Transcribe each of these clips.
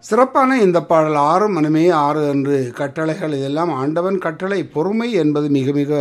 சிறப்பான இந்த பாடல் ஆறு மனமே ஆறு என்று கட்டளைகள் இதெல்லாம் ஆண்டவன் கட்டளை பொறுமை என்பது மிக மிக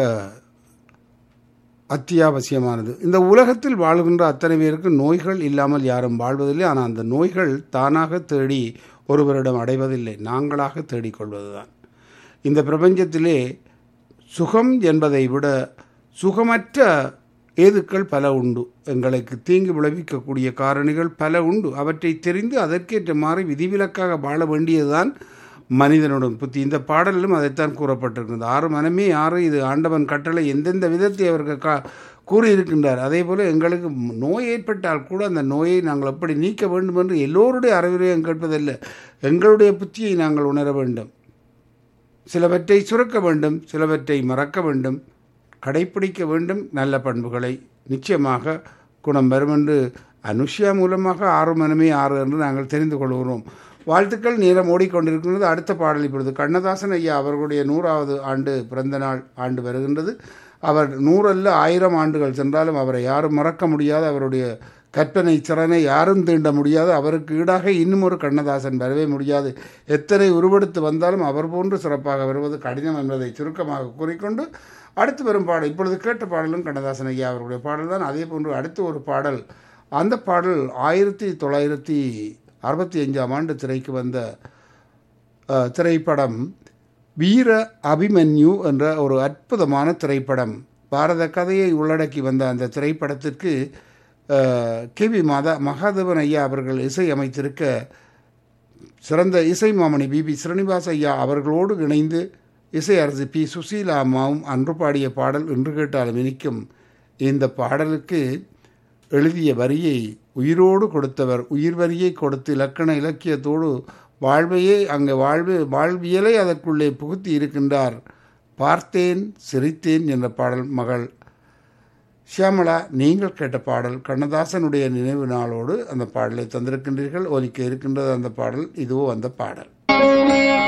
அத்தியாவசியமானது இந்த உலகத்தில் வாழ்கின்ற அத்தனை பேருக்கு நோய்கள் இல்லாமல் யாரும் வாழ்வதில்லை ஆனால் அந்த நோய்கள் தானாக தேடி ஒருவரிடம் அடைவதில்லை நாங்களாக தேடிக்கொள்வதுதான் இந்த பிரபஞ்சத்திலே சுகம் என்பதை விட சுகமற்ற ஏதுக்கள் பல உண்டு எங்களுக்கு தீங்கு விளைவிக்கக்கூடிய காரணிகள் பல உண்டு அவற்றை தெரிந்து அதற்கேற்ற மாதிரி விதிவிலக்காக வாழ வேண்டியதுதான் மனிதனுடன் புத்தி இந்த பாடலிலும் அதைத்தான் கூறப்பட்டிருக்கிறது ஆறு மனமே ஆறு இது ஆண்டவன் கட்டளை எந்தெந்த விதத்தை அவர்கள் கா கூறியிருக்கின்றார் அதே போல் எங்களுக்கு நோய் ஏற்பட்டால் கூட அந்த நோயை நாங்கள் எப்படி நீக்க வேண்டும் என்று எல்லோருடைய அறிவுரையும் கேட்பதில்லை எங்களுடைய புத்தியை நாங்கள் உணர வேண்டும் சிலவற்றை சுரக்க வேண்டும் சிலவற்றை மறக்க வேண்டும் கடைப்பிடிக்க வேண்டும் நல்ல பண்புகளை நிச்சயமாக குணம் வரும் என்று அனுஷ்யா மூலமாக ஆறு மனமே ஆறு என்று நாங்கள் தெரிந்து கொள்கிறோம் வாழ்த்துக்கள் நேரம் ஓடிக்கொண்டிருக்கின்றது அடுத்த பாடல் இப்பொழுது கண்ணதாசன் ஐயா அவர்களுடைய நூறாவது ஆண்டு பிறந்த நாள் ஆண்டு வருகின்றது அவர் நூறல்ல ஆயிரம் ஆண்டுகள் சென்றாலும் அவரை யாரும் மறக்க முடியாது அவருடைய கற்பனை திறனை யாரும் தீண்ட முடியாது அவருக்கு ஈடாக இன்னும் ஒரு கண்ணதாசன் வரவே முடியாது எத்தனை உருவெடுத்து வந்தாலும் அவர் போன்று சிறப்பாக வருவது கடினம் என்பதை சுருக்கமாக கூறிக்கொண்டு அடுத்து வரும் பாடல் இப்பொழுது கேட்ட பாடலும் கண்ணதாசன் ஐயா அவர்களுடைய பாடல் தான் அதே போன்று அடுத்து ஒரு பாடல் அந்த பாடல் ஆயிரத்தி தொள்ளாயிரத்தி அறுபத்தி அஞ்சாம் ஆண்டு திரைக்கு வந்த அஹ், திரைப்படம் வீர அபிமன்யு என்ற ஒரு அற்புதமான திரைப்படம் பாரத கதையை உள்ளடக்கி வந்த அந்த திரைப்படத்திற்கு கே வி மாதா மகாதேவன் ஐயா அவர்கள் இசை அமைத்திருக்க சிறந்த இசை மாமணி பிபி ஸ்ரீனிவாஸ் ஐயா அவர்களோடு இணைந்து இசை அரசு பி சுசீலா அம்மாவும் அன்று பாடிய பாடல் இன்று கேட்டாலும் இனிக்கும் இந்த பாடலுக்கு எழுதிய வரியை உயிரோடு கொடுத்தவர் உயிர் வரியை கொடுத்து இலக்கண இலக்கியத்தோடு வாழ்வையே அங்கே வாழ்வு வாழ்வியலை அதற்குள்ளே புகுத்தி இருக்கின்றார் பார்த்தேன் சிரித்தேன் என்ற பாடல் மகள் ஷியாமளா நீங்கள் கேட்ட பாடல் கண்ணதாசனுடைய நினைவு நாளோடு அந்த பாடலை தந்திருக்கின்றீர்கள் ஒலிக்க இருக்கின்றது அந்த பாடல் இதுவோ அந்த பாடல்